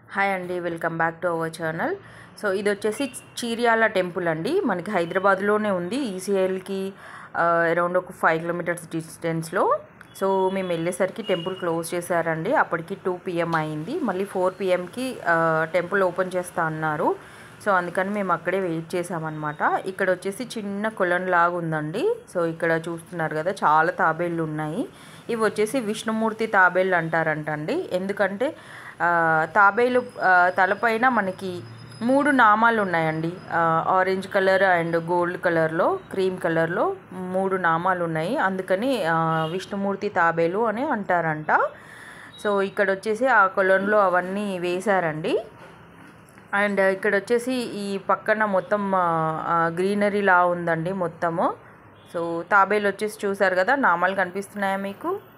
hi అండి welcome back to our channel so ఇది వచ్చేసి చీరియాల టెంపుల్ అండి మనకి హైదరాబాద్లోనే ఉంది ఈసీఎల్కి అరౌండ్ ఒక ఫైవ్ కిలోమీటర్స్ డిస్టెన్స్లో సో మేము వెళ్ళేసరికి టెంపుల్ క్లోజ్ చేశారండి అప్పటికి టూ పిఎం అయింది మళ్ళీ ఫోర్ పిఎంకి టెంపుల్ ఓపెన్ చేస్తా అన్నారు సో అందుకని మేము అక్కడే వెయిట్ చేసామన్నమాట ఇక్కడ వచ్చేసి చిన్న కొలను లాగా ఉందండి సో ఇక్కడ చూస్తున్నారు కదా చాలా తాబేళ్ళు ఉన్నాయి ఇవి వచ్చేసి విష్ణుమూర్తి తాబేళ్ళు అంటారంటండి ఎందుకంటే ఆ, తాబేలు ఆ, తలపైన మనకి మూడు నామాలు ఉన్నాయండి ఆ, ఆరెంజ్ కలర్ అండ్ గోల్డ్ కలర్లో క్రీమ్ కలర్లో మూడు నామాలు ఉన్నాయి అందుకని ఆ, విష్ణుమూర్తి తాబేలు అని అంటారంట సో ఇక్కడ వచ్చేసి ఆ కొలంలో అవన్నీ వేశారండి అండ్ ఇక్కడ వచ్చేసి ఈ పక్కన మొత్తం గ్రీనరీ లా ఉందండి మొత్తము సో తాబేలు వచ్చేసి చూసారు కదా నామాలు కనిపిస్తున్నాయా మీకు